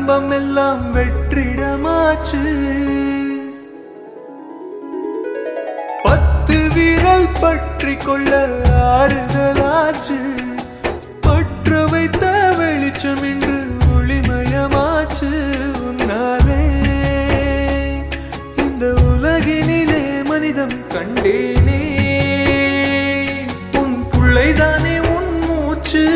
துன்பம் எல்லாம் வெற்றிடமாச்சு பத்து விரல் பற்றி கொள்ள ஆறுதலாச்சு பற்ற வைத்த வெளிச்சம் இன்று ஒளிமயமாச்சு உன்னாலே இந்த உலகினிலே மனிதம் கண்டேனே உன் பிள்ளைதானே உன் மூச்சு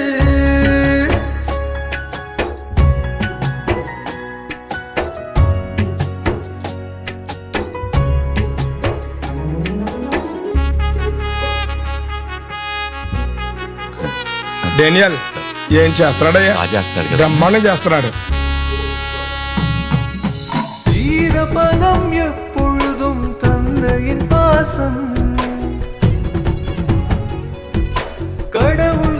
డేనియల్ ఏం చేస్తున్నాడయ్యా బాగా చేస్తాడు కదా బ్రహ్మాండం చేస్తున్నాడు ஈரப்பதம் எப்பொழுதும் தந்தையின் பாசம் கடவுள்